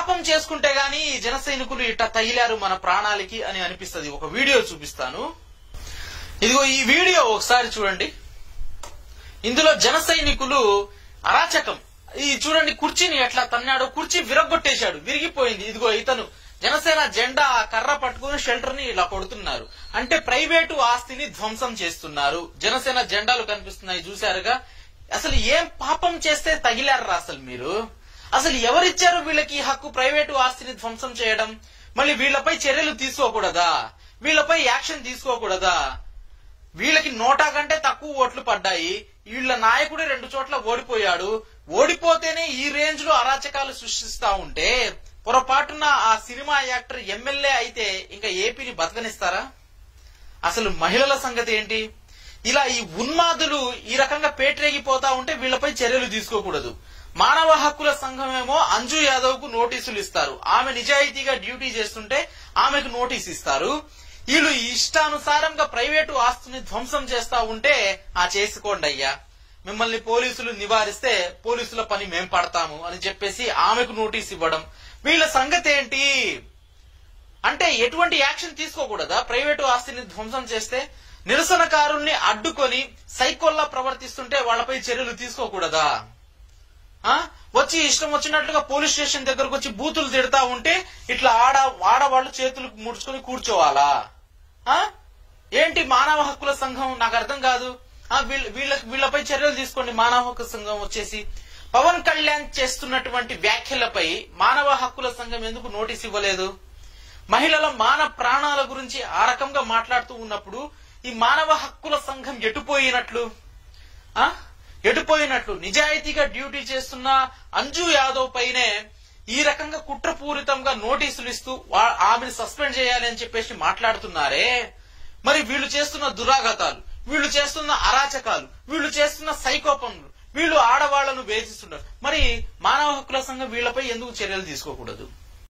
పాపం చేసుకుంటే గాని ఈ జన సైనికులు ఇట్ట తగిలారు మన ప్రాణాలకి అని అనిపిస్తది ఒక వీడియో చూపిస్తాను ఇదిగో ఈ వీడియో ఒకసారి చూడండి ఇందులో జన సైనికులు అరాచకం ఈ చూడండి కుర్చీని ఎట్లా తన్నాడో కుర్చీ విరగొట్టేశాడు విరిగిపోయింది ఇదిగో ఇతను జనసేన జెండా ఆ కర్ర పట్టుకుని షెల్టర్ ని ఇలా కొడుతున్నారు అంటే ప్రైవేటు ఆస్తిని ధ్వంసం చేస్తున్నారు జనసేన జెండాలు కనిపిస్తున్నాయి చూశారుగా అసలు ఏం పాపం చేస్తే తగిలారా అసలు మీరు అసలు ఎవరిచ్చారు వీళ్ళకి ఈ హక్కు ప్రైవేటు ఆస్తిని ధ్వంసం చేయడం మళ్ళీ వీళ్ళపై చర్యలు తీసుకోకూడదా వీళ్ళపై యాక్షన్ తీసుకోకూడదా వీళ్ళకి నోటా కంటే తక్కువ ఓట్లు పడ్డాయి వీళ్ళ నాయకుడు రెండు చోట్ల ఓడిపోయాడు ఓడిపోతేనే ఈ రేంజ్ లో అరాచకాలు సృష్టిస్తా ఉంటే పొరపాటున ఆ సినిమా యాక్టర్ ఎమ్మెల్యే అయితే ఇంకా ఏపీని బతకనిస్తారా అసలు మహిళల సంగతి ఏంటి ఇలా ఈ ఉన్మాదులు ఈ రకంగా పేటరేగిపోతా ఉంటే వీళ్ళపై చర్యలు తీసుకోకూడదు మానవ హక్కుల సంఘమేమో అంజు యాదవ్ కు నోటీసులు ఇస్తారు ఆమె నిజాయితీగా డ్యూటీ చేస్తుంటే ఆమెకు నోటీస్ ఇస్తారు వీళ్ళు ఇష్టానుసారంగా ప్రైవేటు ఆస్తుని ధ్వంసం చేస్తా ఉంటే ఆ చేసుకోండి అయ్యా మిమ్మల్ని పోలీసులు నివారిస్తే పోలీసుల పని మేం పడతాము అని చెప్పేసి ఆమెకు నోటీస్ ఇవ్వడం వీళ్ళ సంగతి ఏంటి అంటే ఎటువంటి యాక్షన్ తీసుకోకూడదా ప్రైవేటు ఆస్తిని ధ్వంసం చేస్తే నిరసనకారుల్ని అడ్డుకొని సైకోల్లా ప్రవర్తిస్తుంటే వాళ్ళపై చర్యలు తీసుకోకూడదా ఆ? వచ్చి ఇష్టం వచ్చినట్లుగా పోలీస్ స్టేషన్ దగ్గరకు వచ్చి బూతులు తిడతా ఉంటే ఇట్లా ఆడ ఆడవాళ్ళు చేతులు ముడుచుకొని కూర్చోవాలా ఆ? ఏంటి మానవ హక్కుల సంఘం నాకు అర్థం కాదు ఆ, వీళ్ళ వీళ్ళ వీళ్ళపై చర్యలు తీసుకోండి మానవ హక్కుల సంఘం వచ్చేసి పవన్ కళ్యాణ్ చేస్తున్నటువంటి వ్యాఖ్యలపై మానవ హక్కుల సంఘం ఎందుకు నోటీస్ ఇవ్వలేదు మహిళల మాన ప్రాణాల గురించి ఆ రకంగా మాట్లాడుతూ ఉన్నప్పుడు ఈ మానవ హక్కుల సంఘం ఎటుపోయినట్లు ఆ ఎటుపోయినట్లు నిజాయితీగా డ్యూటీ చేస్తున్న అంజు యాదవ్ పైనే ఈ రకంగా కుట్రపూరితంగా నోటీసులు ఇస్తూ వా- ఆమెను సస్పెండ్ చేయాలి అని చెప్పేసి మాట్లాడుతున్నారే మరి వీళ్ళు చేస్తున్న దురాఘాతాలు వీళ్ళు చేస్తున్న అరాచకాలు వీళ్ళు చేస్తున్న సైకో పనులు వీళ్ళు ఆడవాళ్లను వేధిస్తున్నారు మరి మానవ హక్కుల సంఘం వీళ్ళపై ఎందుకు చర్యలు తీసుకోకూడదు